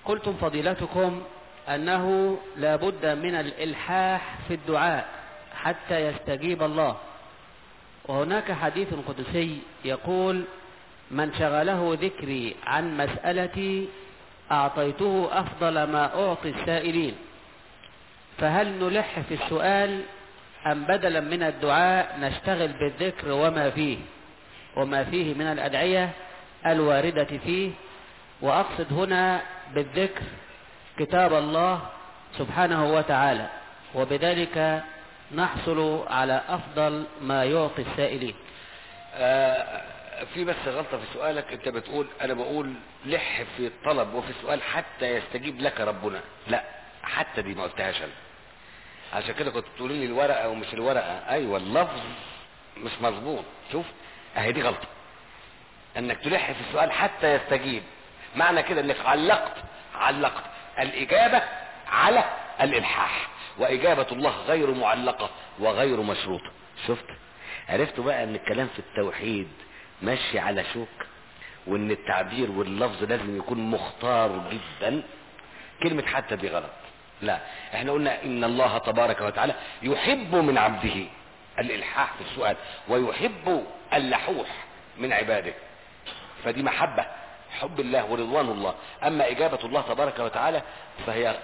قلتم فضيلتكم أنه لا بد من الإلحاح في الدعاء حتى يستجيب الله وهناك حديث قدسي يقول من شغله ذكري عن مسألتي أعطيته أفضل ما أعطي السائلين فهل نلح في السؤال أم بدلا من الدعاء نشتغل بالذكر وما فيه وما فيه من الأدعية الواردة فيه وأقصد هنا بالذكر كتاب الله سبحانه وتعالى وبذلك نحصل على أفضل ما يعطي السائلين آه في بس غلطة في سؤالك انت بتقول انا بقول لح في الطلب وفي السؤال حتى يستجيب لك ربنا لا حتى دي ما قلتهاش انا عشان كده كنت بتقولي لي الورقة ومش الورقة ايوه اللفظ مش مظبوط شوف اهي دي غلطة انك تلح في السؤال حتى يستجيب معنى كده انك علقت علقت الاجابة على الالحاح واجابة الله غير معلقة وغير مشروطة شفت عرفتوا بقى ان الكلام في التوحيد ماشي على شوك وان التعبير واللفظ لازم يكون مختار جدا كلمة حتى دي غلط لا احنا قلنا ان الله تبارك وتعالى يحب من عبده الالحاح في السؤال ويحب اللحوح من عباده فدي محبة حب الله ورضوان الله اما اجابة الله تبارك وتعالى فهي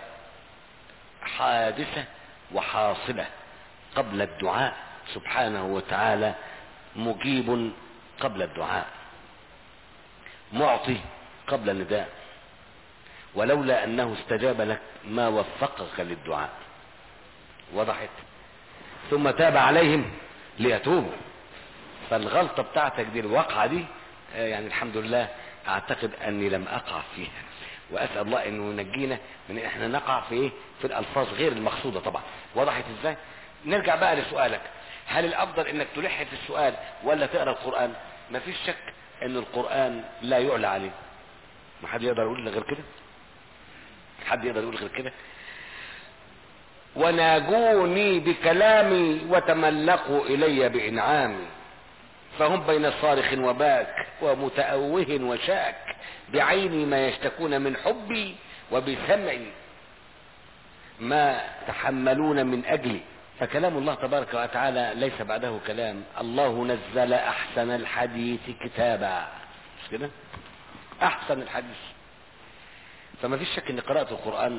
حادثة وحاصلة قبل الدعاء سبحانه وتعالى مجيب قبل الدعاء معطي قبل النداء ولولا انه استجاب لك ما وفقك للدعاء وضحت ثم تاب عليهم ليتوبوا فالغلطة بتاعتك دي الواقعة دي يعني الحمد لله اعتقد اني لم اقع فيها واسال الله انه ينجينا من ان احنا نقع في ايه في الالفاظ غير المقصوده طبعا وضحت ازاي نرجع بقى لسؤالك هل الافضل انك تلح في السؤال ولا تقرا القران ما فيش شك ان القران لا يعلى عليه ما حد يقدر يقول غير كده حد يقدر يقول غير كده وناجوني بكلامي وتملقوا الي بانعامي فهم بين صارخ وباك ومتأوه وشاك بعيني ما يشتكون من حبي وبسمعي ما تحملون من أجلي فكلام الله تبارك وتعالى ليس بعده كلام الله نزل أحسن الحديث كتابا مش كده أحسن الحديث فما فيش شك أن قراءة القرآن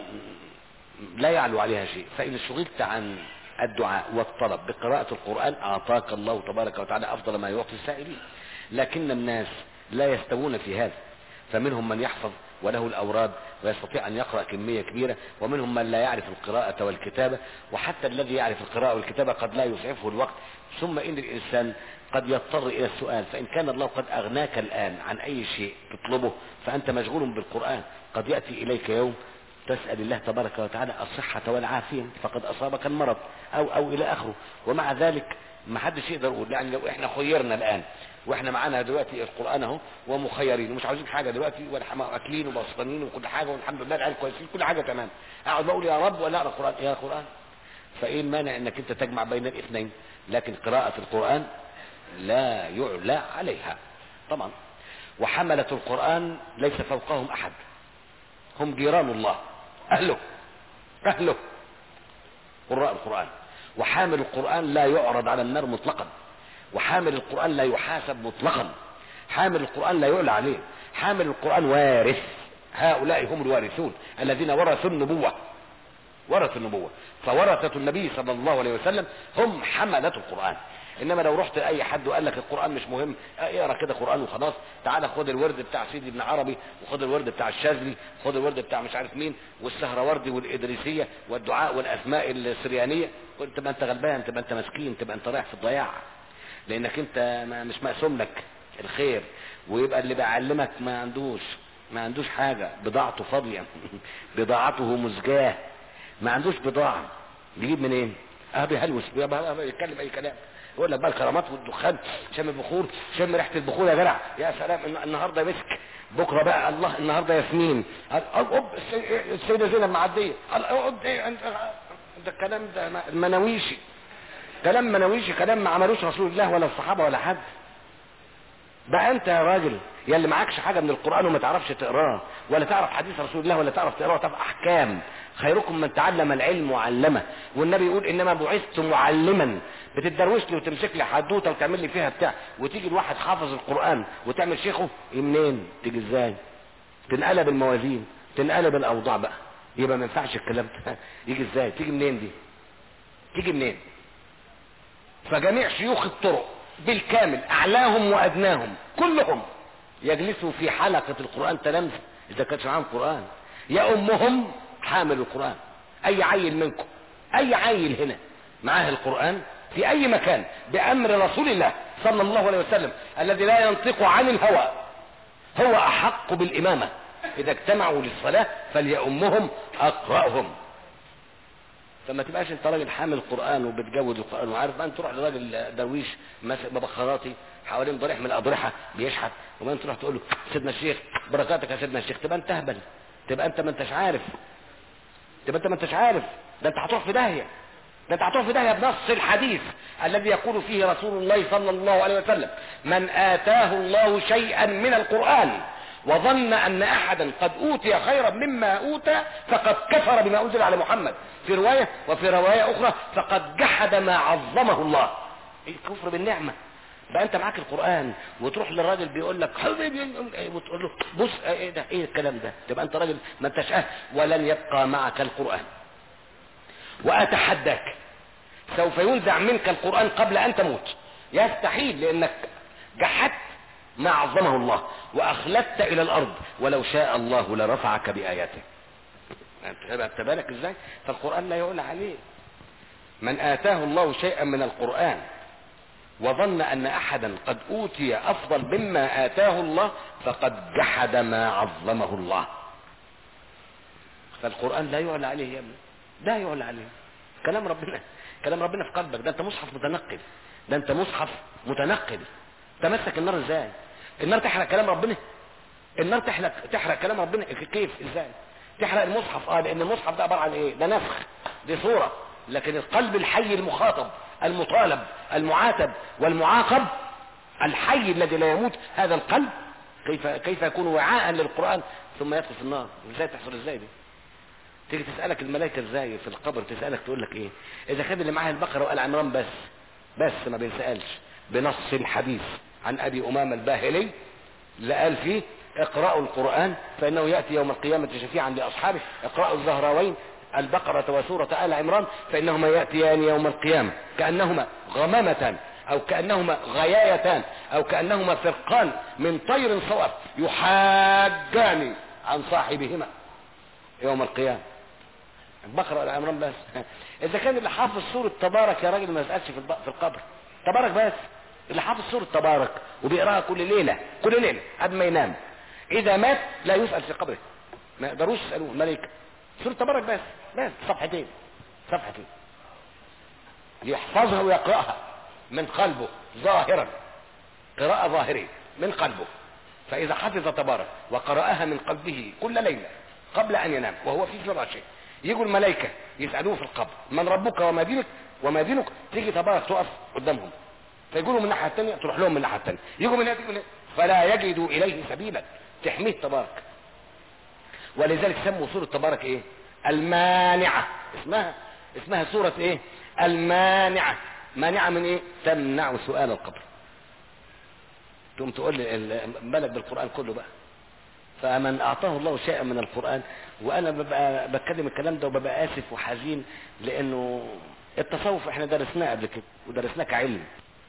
لا يعلو عليها شيء فإن شغلت عن الدعاء والطلب بقراءة القرآن أعطاك الله تبارك وتعالى أفضل ما يعطي السائلين لكن الناس لا يستوون في هذا فمنهم من يحفظ وله الأوراد ويستطيع أن يقرأ كمية كبيرة ومنهم من لا يعرف القراءة والكتابة وحتى الذي يعرف القراءة والكتابة قد لا يسعفه الوقت ثم إن الإنسان قد يضطر إلى السؤال فإن كان الله قد أغناك الآن عن أي شيء تطلبه فأنت مشغول بالقرآن قد يأتي إليك يوم تسأل الله تبارك وتعالى الصحة والعافية فقد أصابك المرض أو أو إلى آخره ومع ذلك ما حدش يقدر يقول يعني لو احنا خيرنا الآن واحنا معانا دلوقتي القرآن اهو ومخيرين ومش عاوزين حاجة دلوقتي ولا اكلين وبسطانين وكل حاجة والحمد لله العيال كويسين كل حاجة تمام اقعد بقول يا رب ولا اقرا القرآن يا قرآن فايه المانع انك انت تجمع بين الاثنين لكن قراءة القرآن لا يعلى عليها طبعا وحملة القرآن ليس فوقهم احد هم جيران الله اهله اهله قراء القرآن وحامل القرآن لا يعرض على النار مطلقا وحامل القرآن لا يحاسب مطلقا حامل القرآن لا يعلى عليه حامل القرآن وارث هؤلاء هم الوارثون الذين ورثوا النبوة ورثوا النبوة فورثة النبي صلى الله عليه وسلم هم حملة القرآن انما لو رحت اي حد وقال لك القران مش مهم اقرا كده قران وخلاص تعالى خد الورد بتاع سيدي ابن عربي وخد الورد بتاع الشاذلي خد الورد بتاع مش عارف مين والسهروردي والادريسيه والدعاء والاسماء السريانيه قلت تبقى انت غلبان تبقى انت مسكين تبقى انت رايح في الضياع لانك انت مش مقسوم لك الخير ويبقى اللي بيعلمك ما عندوش ما عندوش حاجه بضاعته فاضيه بضاعته مزجاه ما عندوش بضاعه بيجيب منين؟ اه بيهلوس بيتكلم اي كلام يقول لك بقى الكرامات والدخان شم البخور شم ريحه البخور يا جدع يا سلام النهارده مسك بكره بقى الله النهارده ياسمين اقب السيده زينب معديه اقعد ايه انت ده الكلام ده مناويشي كلام مناويشي كلام ما عملوش رسول الله ولا الصحابه ولا حد بقى انت يا راجل يا اللي معكش حاجه من القران وما تعرفش تقراه ولا تعرف حديث رسول الله ولا تعرف تقراه تعرف احكام خيركم من تعلم العلم وعلمه والنبي يقول انما بعثت معلما بتدروش لي وتمسك لي حدوته وتعمل لي فيها بتاع وتيجي الواحد حافظ القران وتعمل شيخه إيه منين تيجي ازاي تنقلب الموازين تنقلب الاوضاع بقى يبقى ما ينفعش الكلام ده يجي ازاي تيجي منين دي تيجي منين فجميع شيوخ الطرق بالكامل اعلاهم وادناهم كلهم يجلسوا في حلقة القرآن تلامذة اذا كانش معاهم قرآن يا امهم حامل القرآن اي عيل منكم اي عيل هنا معاه القرآن في اي مكان بامر رسول الله صلى الله عليه وسلم الذي لا ينطق عن الهوى هو احق بالامامة اذا اجتمعوا للصلاة فليأمهم اقرأهم فما تبقاش انت راجل حامل القران وبتجود القران وعارف بقى انت تروح لراجل درويش ماسك مبخراتي حوالين ضريح من الاضرحه بيشحت وبعدين تروح تقول له سيدنا الشيخ بركاتك يا سيدنا الشيخ تبقى انت اهبل تبقى انت ما انتش عارف تبقى انت ما انتش عارف ده انت هتروح في داهيه ده انت هتروح في داهيه بنص الحديث الذي يقول فيه رسول الله صلى الله عليه وسلم من اتاه الله شيئا من القران وظن ان احدا قد اوتي خيرا مما اوتى فقد كفر بما انزل على محمد في روايه وفي روايه اخرى فقد جحد ما عظمه الله الكفر بالنعمه بقى انت معاك القران وتروح للراجل بيقول لك حبيبي وتقول له بص ايه ده ايه الكلام ده تبقى انت راجل ما انتش اهل ولن يبقى معك القران واتحداك سوف ينزع منك القران قبل ان تموت يستحيل لانك جحدت ما عظمه الله واخلدت الى الارض ولو شاء الله لرفعك باياته انت بالك ازاي فالقران لا يعلى عليه من اتاه الله شيئا من القران وظن ان احدا قد اوتي افضل مما اتاه الله فقد جحد ما عظمه الله فالقران لا يعلى عليه يا ابني لا يعلى عليه كلام ربنا كلام ربنا في قلبك ده انت مصحف متنقل ده انت مصحف متنقل تمسك النار ازاي النار تحرق كلام ربنا النار تحرق تحرق كلام ربنا كيف ازاي تحرق المصحف اه لان المصحف ده عباره عن ايه ده نسخ دي صوره لكن القلب الحي المخاطب المطالب المعاتب والمعاقب الحي الذي لا يموت هذا القلب كيف كيف يكون وعاء للقران ثم يدخل في النار ازاي تحصل ازاي دي تيجي تسالك الملائكه ازاي في القبر تسالك تقول لك ايه اذا كان اللي معاه البقره وقال عمران بس بس ما بيسالش بنص الحديث عن ابي امامه الباهلي اللي قال فيه اقرأوا القرآن فإنه يأتي يوم القيامة شفيعا لأصحابه اقرأوا الزهراوين البقرة وسورة آل عمران فإنهما يأتيان يوم القيامة كأنهما غمامتان أو كأنهما غيايتان أو كأنهما فرقان من طير صواب يحاجان عن صاحبهما يوم القيامة البقرة آل عمران بس إذا كان اللي حافظ سورة تبارك يا راجل ما يسألش في في القبر تبارك بس اللي حافظ سورة تبارك وبيقراها كل ليلة كل ليلة قبل ما ينام إذا مات لا يسأل في قبره ما يقدروش يسألوه الملائكة سورة تبارك بس بس صفحتين صفحتين يحفظها ويقرأها من قلبه ظاهرا قراءة ظاهرية من قلبه فإذا حفظ تبارك وقرأها من قلبه كل ليلة قبل أن ينام وهو في فراشه يجوا الملائكة يسألوه في القبر من ربك وما دينك وما دينك تيجي تبارك تقف قدامهم فيقولوا من الناحيه الثانيه تروح لهم من الناحيه الثانيه يجوا من هنا تيجوا من هنا فلا يجدوا اليه سبيلا تحميه تبارك ولذلك سموا سوره تبارك ايه المانعه اسمها اسمها سوره ايه المانعه مانعه من ايه تمنع سؤال القبر تقوم تقول لي بالك بالقران كله بقى فمن اعطاه الله شيئا من القران وانا ببقى بتكلم الكلام ده وببقى اسف وحزين لانه التصوف احنا درسناه قبل كده ودرسناه كعلم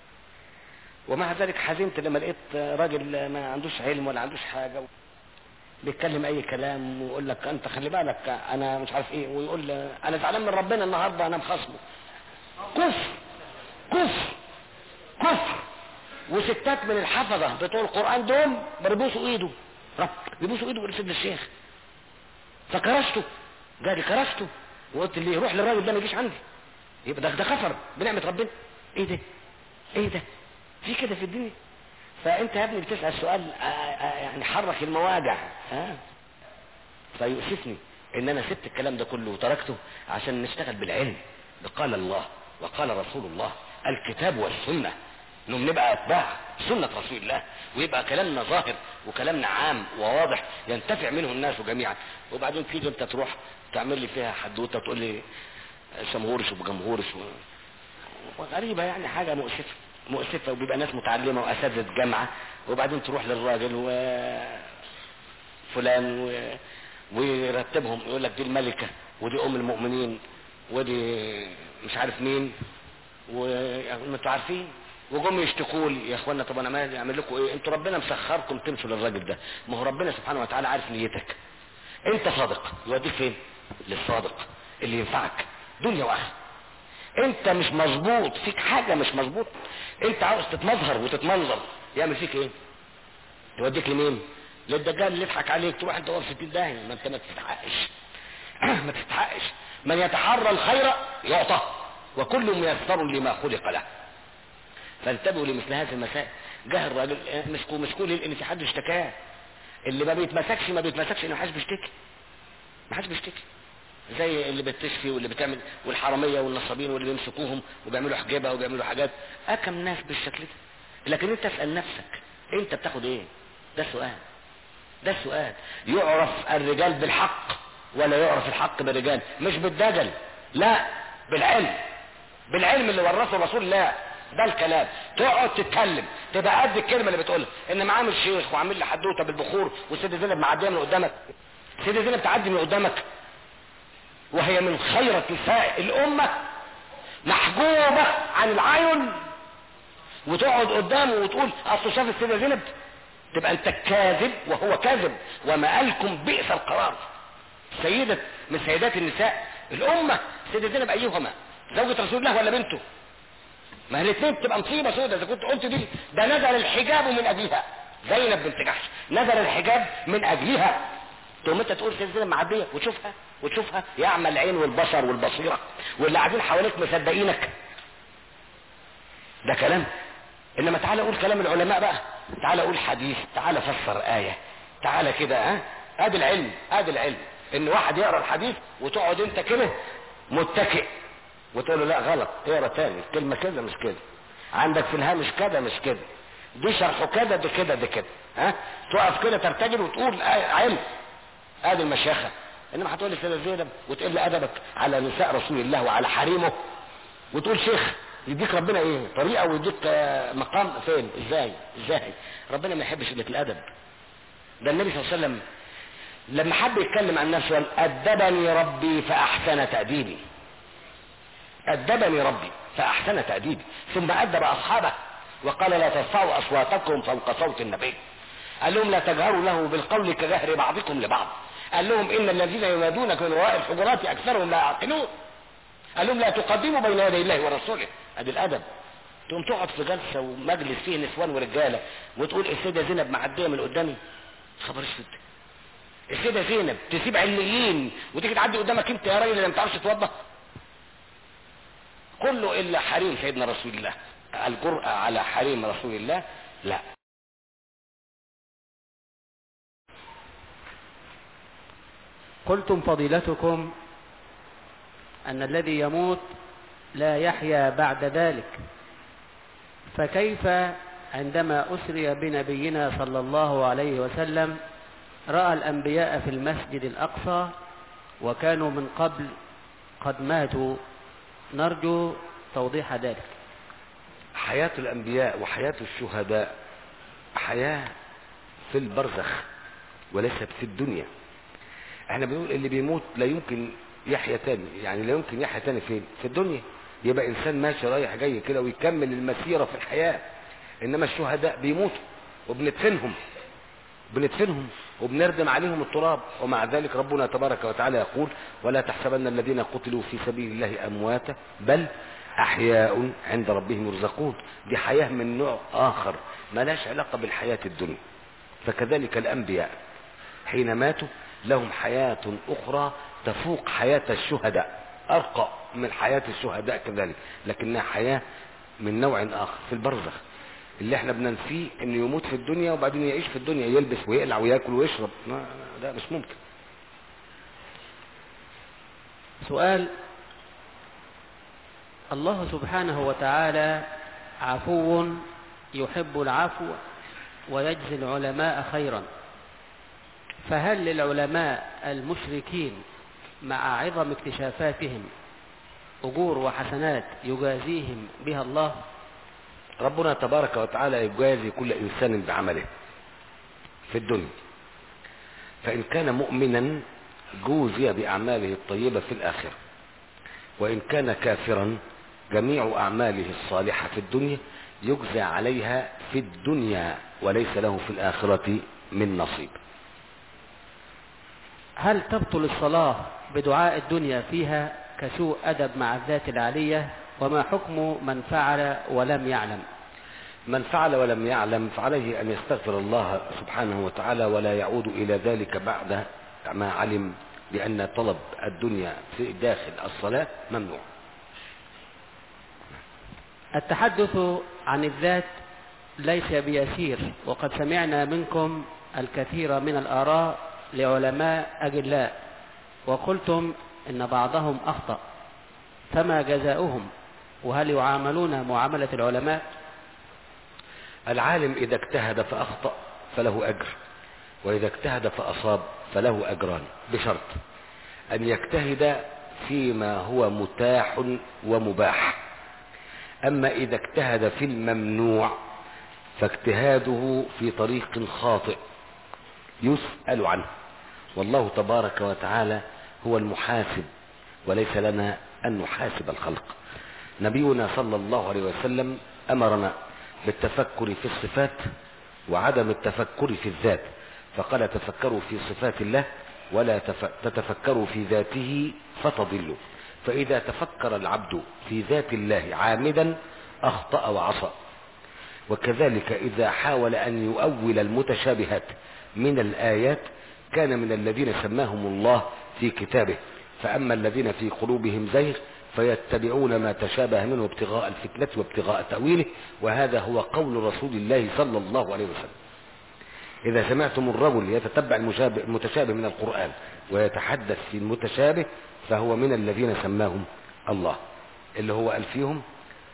ومع ذلك حزنت لما لقيت راجل ما عندوش علم ولا عندوش حاجه بيتكلم اي كلام ويقول لك انت خلي بالك انا مش عارف ايه ويقول انا زعلان من ربنا النهارده انا مخاصمه كفر كفر كفر وستات من الحفظه بتوع القران دول بيبوسوا ايده رب بيبوسوا ايده لسيدنا الشيخ فكرشته جالي كرشته وقلت اللي يروح للراجل ده ما يجيش عندي يبقى ده ده كفر بنعمه ربنا ايه ده ايه ده في كده في الدنيا فانت يا ابني بتسال سؤال يعني حرك المواجع ها فيؤسفني ان انا سبت الكلام ده كله وتركته عشان نشتغل بالعلم قال الله وقال رسول الله الكتاب والسنه انهم نبقى اتباع سنة رسول الله ويبقى كلامنا ظاهر وكلامنا عام وواضح ينتفع منه الناس جميعا وبعدين تيجي انت تروح تعمل لي فيها حدوته تقول لي شمهورش وبجمهورش و... وغريبة يعني حاجة مؤسفة مؤسفة وبيبقى ناس متعلمة وأساتذة جامعة وبعدين تروح للراجل و فلان و... ويرتبهم يقول لك دي الملكة ودي أم المؤمنين ودي مش عارف مين وانتوا عارفين وجم يشتكوا لي يا اخوانا طب انا مالي اعمل لكم ايه انتوا ربنا مسخركم تمشوا للراجل ده ما هو ربنا سبحانه وتعالى عارف نيتك انت صادق يوديك فين للصادق اللي ينفعك دنيا واخره انت مش مظبوط فيك حاجة مش مظبوط انت عاوز تتمظهر وتتمنظر يعمل فيك ايه يوديك لمين للدجال اللي يضحك عليك تروح انت واقف في داهية ما انت ما تستحقش ما تستحقش من يتحرى الخير يعطى وكل ميسر لما خلق له فانتبهوا لمثل هذه المسائل جه الراجل مسكوه مسكوه ليه؟ لان في حد اشتكاه اللي ما بيتمسكش ما بيتمسكش ان محدش بيشتكي محدش بيشتكي زي اللي بتشفي واللي بتعمل والحراميه والنصابين واللي بيمسكوهم وبيعملوا حجابه وبيعملوا حاجات اكم ناس بالشكل ده لكن انت اسال نفسك انت بتاخد ايه ده سؤال ده السؤال يعرف الرجال بالحق ولا يعرف الحق بالرجال مش بالدجل لا بالعلم بالعلم اللي ورثه رسول الله ده الكلام تقعد تتكلم تبقى قد الكلمه اللي بتقولها ان عامل شيخ وعامل لي حدوته بالبخور وسيدة زينب معديه من قدامك سيدة زينب تعدي من قدامك وهي من خيرة نساء الأمة محجوبة عن العين وتقعد قدامه وتقول أصل شاف السيدة زينب تبقى أنت كاذب وهو كاذب ومآلكم بئس القرار سيدة من سيدات النساء الأمة سيدة زينب أيهما زوجة رسول الله ولا بنته ما هي الاثنين بتبقى مصيبة سودة إذا كنت قلت دي ده نزل الحجاب من أبيها زينب بنت جحش نزل الحجاب من أجلها تقوم انت تقول سيدة زينب معدية وتشوفها وتشوفها يعمى العين والبصر والبصيرة واللي قاعدين حواليك مصدقينك ده كلام انما تعالى قول كلام العلماء بقى تعالى قول حديث تعالى فسر آية تعالى كده ها ادي العلم ادي العلم ان واحد يقرا الحديث وتقعد انت كده متكئ وتقول له لا غلط اقرا تاني الكلمه كده مش كده عندك في الهامش كده مش كده دي شرحه كده دي كده دي كده ها تقف كده ترتجل وتقول آه علم ادي المشيخه انما هتقول لي سيدة زينب وتقل ادبك على نساء رسول الله وعلى حريمه وتقول شيخ يديك ربنا ايه طريقه ويديك مقام فين ازاي ازاي ربنا ما يحبش قله الادب ده النبي صلى الله عليه وسلم لما حب يتكلم عن نفسه قال ادبني ربي فاحسن تاديبي ادبني ربي فاحسن تاديبي ثم ادب اصحابه وقال لا ترفعوا اصواتكم فوق صوت النبي قال لهم لا تجهروا له بالقول كجهر بعضكم لبعض قال لهم ان الذين ينادونك من وراء الحجرات اكثرهم لا يعقلون قال لهم لا تقدموا بين يدي الله ورسوله ادي الادب تقوم تقعد في جلسه ومجلس فيه نسوان ورجاله وتقول السيده زينب معديه من قدامي خبر اسود السيده زينب تسيب عليين وتيجي تعدي قدامك انت يا راجل اللي ما بتعرفش توضى كله الا حريم سيدنا رسول الله الجرأة على حريم رسول الله لا قلتم فضيلتكم أن الذي يموت لا يحيا بعد ذلك فكيف عندما أسري بنبينا صلى الله عليه وسلم رأى الأنبياء في المسجد الأقصى وكانوا من قبل قد ماتوا نرجو توضيح ذلك حياة الأنبياء وحياة الشهداء حياة في البرزخ وليست في الدنيا احنا بنقول اللي بيموت لا يمكن يحيا تاني يعني لا يمكن يحيا تاني فين في الدنيا يبقى انسان ماشي رايح جاي كده ويكمل المسيرة في الحياة انما الشهداء بيموتوا وبندفنهم بندفنهم وبنردم عليهم التراب ومع ذلك ربنا تبارك وتعالى يقول ولا تحسبن الذين قتلوا في سبيل الله امواتا بل احياء عند ربهم يرزقون دي حياة من نوع اخر ملاش علاقة بالحياة الدنيا فكذلك الانبياء حين ماتوا لهم حياة اخرى تفوق حياة الشهداء ارقى من حياة الشهداء كذلك لكنها حياة من نوع اخر في البرزخ اللي احنا بننفيه انه يموت في الدنيا وبعدين يعيش في الدنيا يلبس ويقلع وياكل ويشرب ما ده مش ممكن سؤال الله سبحانه وتعالى عفو يحب العفو ويجزي العلماء خيرا فهل للعلماء المشركين مع عظم اكتشافاتهم أجور وحسنات يجازيهم بها الله ربنا تبارك وتعالى يجازي كل إنسان بعمله في الدنيا فإن كان مؤمنا جوزي بأعماله الطيبة في الآخرة وإن كان كافرا جميع أعماله الصالحة في الدنيا يجزى عليها في الدنيا وليس له في الآخرة من نصيب هل تبطل الصلاة بدعاء الدنيا فيها كسوء أدب مع الذات العالية وما حكم من فعل ولم يعلم من فعل ولم يعلم فعليه أن يستغفر الله سبحانه وتعالى ولا يعود إلى ذلك بعد ما علم بأن طلب الدنيا في داخل الصلاة ممنوع التحدث عن الذات ليس بيسير وقد سمعنا منكم الكثير من الآراء لعلماء أجلاء وقلتم إن بعضهم أخطأ فما جزاؤهم وهل يعاملون معاملة العلماء العالم إذا اجتهد فأخطأ فله أجر وإذا اجتهد فأصاب فله أجران بشرط أن يجتهد فيما هو متاح ومباح أما إذا اجتهد في الممنوع فاجتهاده في طريق خاطئ يسأل عنه والله تبارك وتعالى هو المحاسب وليس لنا أن نحاسب الخلق نبينا صلى الله عليه وسلم أمرنا بالتفكر في الصفات وعدم التفكر في الذات فقال تفكروا في صفات الله ولا تتفكروا في ذاته فتضلوا فإذا تفكر العبد في ذات الله عامدا أخطأ وعصى وكذلك إذا حاول أن يؤول المتشابهات من الآيات كان من الذين سماهم الله في كتابه فأما الذين في قلوبهم زيغ فيتبعون ما تشابه منه ابتغاء الفتنة وابتغاء تأويله وهذا هو قول رسول الله صلى الله عليه وسلم إذا سمعتم الرجل يتتبع المتشابه من القرآن ويتحدث في المتشابه فهو من الذين سماهم الله اللي هو قال فيهم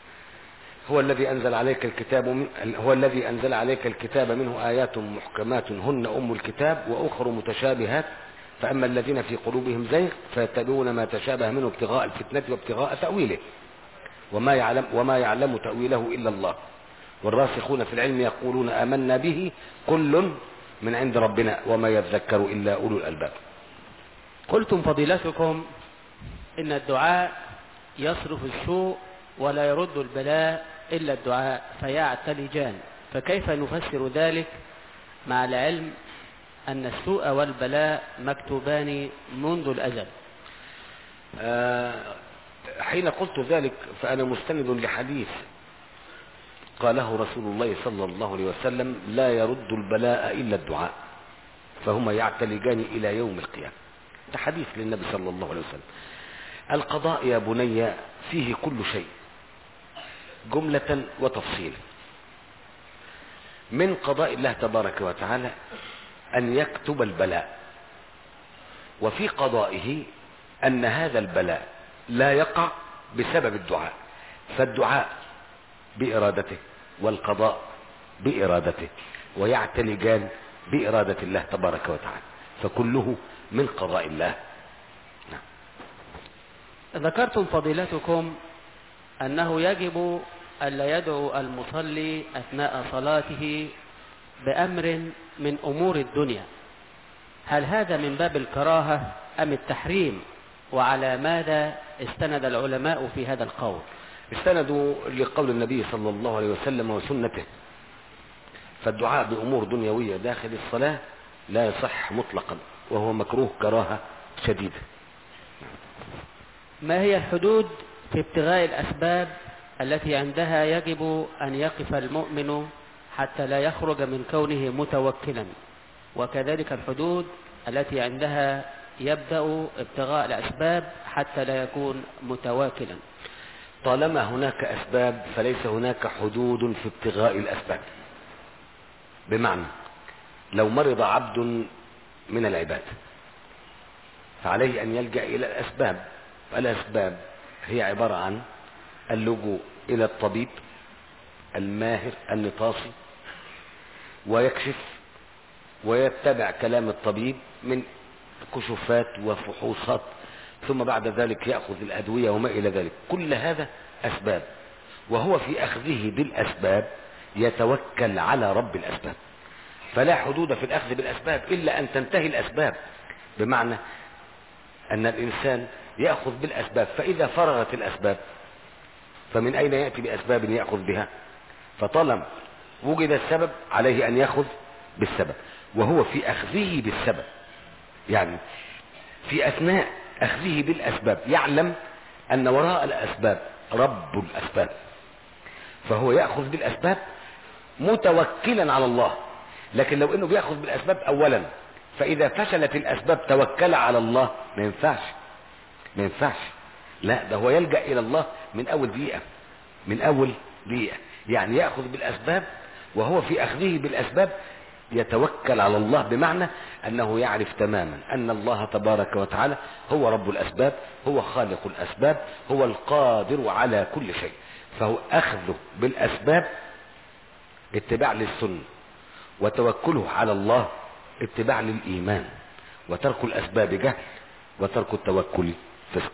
هو الذي أنزل عليك الكتاب من هو الذي أنزل عليك الكتاب منه آيات محكمات هن أم الكتاب وأخر متشابهات فأما الذين في قلوبهم زيغ فيتبعون ما تشابه منه ابتغاء الفتنة وابتغاء تأويله وما يعلم وما يعلم تأويله إلا الله والراسخون في العلم يقولون آمنا به كل من عند ربنا وما يذكر إلا أولو الألباب قلتم فضيلتكم إن الدعاء يصرف السوء ولا يرد البلاء إلا الدعاء فيعتلجان فكيف نفسر ذلك مع العلم أن السوء والبلاء مكتوبان منذ الأزل آه حين قلت ذلك فأنا مستند لحديث قاله رسول الله صلى الله عليه وسلم لا يرد البلاء إلا الدعاء فهما يعتلجان إلى يوم القيامة ده حديث للنبي صلى الله عليه وسلم القضاء يا بني فيه كل شيء جملة وتفصيلا من قضاء الله تبارك وتعالى أن يكتب البلاء وفي قضائه أن هذا البلاء لا يقع بسبب الدعاء فالدعاء بإرادته والقضاء بإرادته ويعتلجان بإرادة الله تبارك وتعالى فكله من قضاء الله نعم. ذكرتم فضيلتكم أنه يجب ألا يدعو المصلي أثناء صلاته بأمر من أمور الدنيا هل هذا من باب الكراهة أم التحريم وعلى ماذا استند العلماء في هذا القول استندوا لقول النبي صلى الله عليه وسلم وسنته فالدعاء بأمور دنيوية داخل الصلاة لا يصح مطلقا وهو مكروه كراهة شديدة ما هي الحدود في ابتغاء الأسباب التي عندها يجب أن يقف المؤمن حتى لا يخرج من كونه متوكلا وكذلك الحدود التي عندها يبدأ ابتغاء الأسباب حتى لا يكون متواكلا طالما هناك أسباب فليس هناك حدود في ابتغاء الأسباب بمعنى لو مرض عبد من العباد فعليه أن يلجأ إلى الأسباب الأسباب هي عبارة عن اللجوء إلى الطبيب الماهر النطاسي ويكشف ويتبع كلام الطبيب من كشوفات وفحوصات ثم بعد ذلك يأخذ الأدوية وما إلى ذلك كل هذا أسباب وهو في أخذه بالأسباب يتوكل على رب الأسباب فلا حدود في الأخذ بالأسباب إلا أن تنتهي الأسباب بمعنى أن الإنسان يأخذ بالأسباب فإذا فرغت الأسباب فمن أين يأتي بأسباب يأخذ بها فطالما وجد السبب عليه أن يأخذ بالسبب وهو في أخذه بالسبب يعني في أثناء أخذه بالأسباب يعلم أن وراء الأسباب رب الأسباب فهو يأخذ بالأسباب متوكلا على الله لكن لو انه بياخذ بالاسباب اولا فاذا فشلت الاسباب توكل على الله ما ينفعش ما ينفعش لا ده هو يلجا الى الله من اول دقيقه من اول دقيقه يعني ياخذ بالاسباب وهو في اخذه بالاسباب يتوكل على الله بمعنى انه يعرف تماما ان الله تبارك وتعالى هو رب الاسباب هو خالق الاسباب هو القادر على كل شيء فهو اخذه بالاسباب اتباع للسنه وتوكله على الله اتباع للإيمان وترك الأسباب جهل وترك التوكل فسق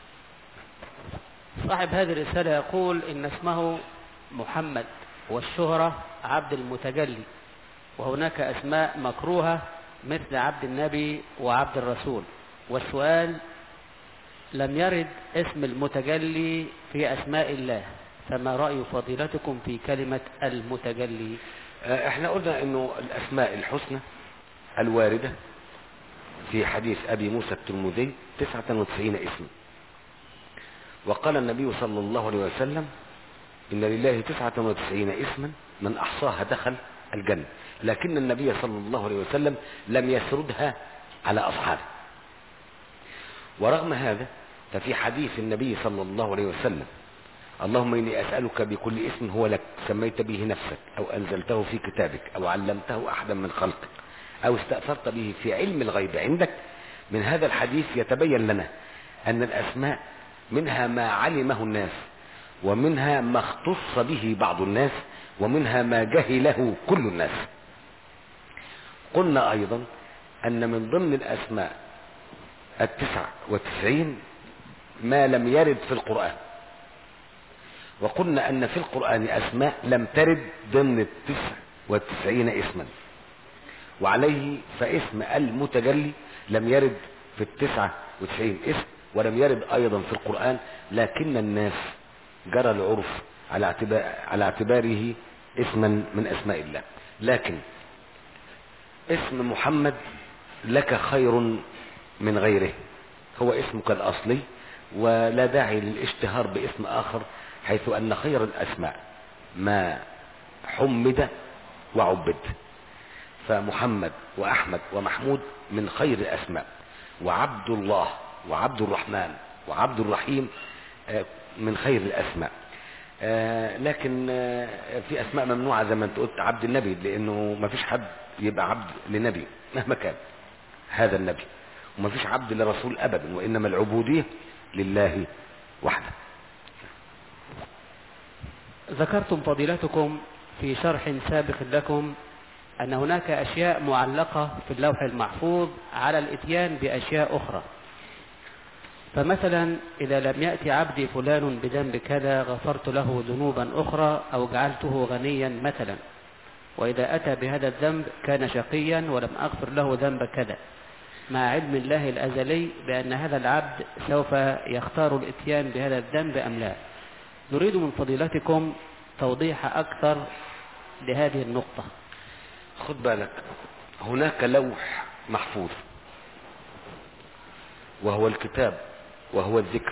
صاحب هذه الرسالة يقول إن اسمه محمد والشهرة عبد المتجلي وهناك أسماء مكروهة مثل عبد النبي وعبد الرسول والسؤال لم يرد اسم المتجلي في أسماء الله فما رأي فضيلتكم في كلمة المتجلي احنا قلنا انه الاسماء الحسنى الواردة في حديث ابي موسى الترمذي 99 اسما وقال النبي صلى الله عليه وسلم ان لله 99 اسما من احصاها دخل الجنة لكن النبي صلى الله عليه وسلم لم يسردها على اصحابه ورغم هذا ففي حديث النبي صلى الله عليه وسلم اللهم إني أسألك بكل اسم هو لك سميت به نفسك أو أنزلته في كتابك أو علمته أحدا من خلقك أو استأثرت به في علم الغيب عندك من هذا الحديث يتبين لنا أن الأسماء منها ما علمه الناس ومنها ما اختص به بعض الناس ومنها ما جهله كل الناس قلنا أيضا أن من ضمن الأسماء التسع وتسعين ما لم يرد في القرآن وقلنا أن في القرآن أسماء لم ترد ضمن التسع والتسعين اسما وعليه فاسم المتجلي لم يرد في التسعة وتسعين اسم ولم يرد أيضا في القرآن لكن الناس جرى العرف على, اعتبار على اعتباره اسما من أسماء الله لكن اسم محمد لك خير من غيره هو اسمك الأصلي ولا داعي للاشتهار باسم آخر حيث أن خير الأسماء ما حمد وعبد فمحمد وأحمد ومحمود من خير الأسماء وعبد الله وعبد الرحمن وعبد الرحيم من خير الأسماء لكن في أسماء ممنوعة زي ما أنت قلت عبد النبي لأنه ما فيش حد يبقى عبد لنبي مهما كان هذا النبي وما فيش عبد لرسول أبدا وإنما العبودية لله وحده ذكرتم فضيلتكم في شرح سابق لكم أن هناك أشياء معلقة في اللوح المحفوظ على الإتيان بأشياء أخرى فمثلا إذا لم يأتي عبدي فلان بذنب كذا غفرت له ذنوبا أخرى أو جعلته غنيا مثلا وإذا أتى بهذا الذنب كان شقيا ولم أغفر له ذنب كذا مع علم الله الأزلي بأن هذا العبد سوف يختار الإتيان بهذا الذنب أم لا نريد من فضيلتكم توضيح أكثر لهذه النقطة خد بالك هناك لوح محفوظ وهو الكتاب وهو الذكر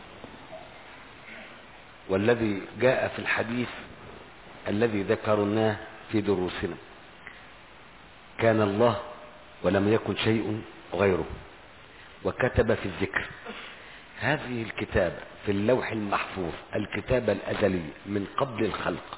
والذي جاء في الحديث الذي ذكرناه في دروسنا كان الله ولم يكن شيء غيره وكتب في الذكر هذه الكتابة في اللوح المحفوظ الكتابة الأزلية من قبل الخلق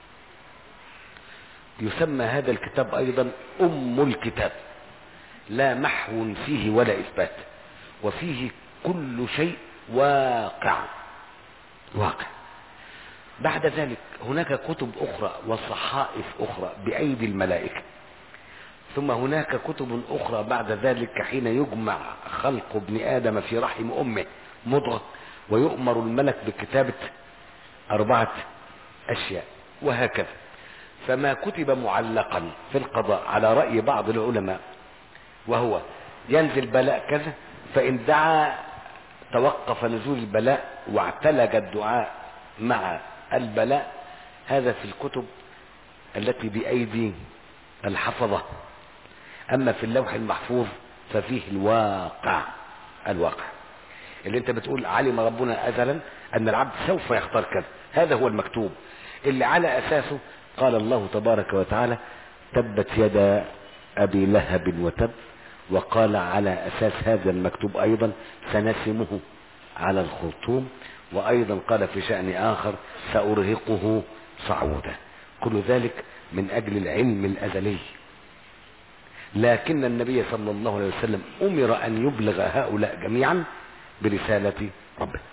يسمى هذا الكتاب أيضا أم الكتاب لا محو فيه ولا إثبات وفيه كل شيء واقع واقع بعد ذلك هناك كتب أخرى وصحائف أخرى بأيدي الملائكة ثم هناك كتب أخرى بعد ذلك حين يجمع خلق ابن آدم في رحم أمه مضغة ويؤمر الملك بكتابة أربعة أشياء وهكذا فما كتب معلقا في القضاء على رأي بعض العلماء وهو ينزل بلاء كذا فإن دعا توقف نزول البلاء واعتلج الدعاء مع البلاء هذا في الكتب التي بأيدي الحفظة أما في اللوح المحفوظ ففيه الواقع الواقع اللي انت بتقول علم ربنا أزلا أن العبد سوف يختار كذا هذا هو المكتوب اللي على أساسه قال الله تبارك وتعالى تبت يدا أبي لهب وتب وقال على أساس هذا المكتوب أيضا سنسمه على الخرطوم وأيضا قال في شأن آخر سأرهقه صعودا كل ذلك من أجل العلم الأزلي لكن النبي صلى الله عليه وسلم أمر أن يبلغ هؤلاء جميعا برسالة ربه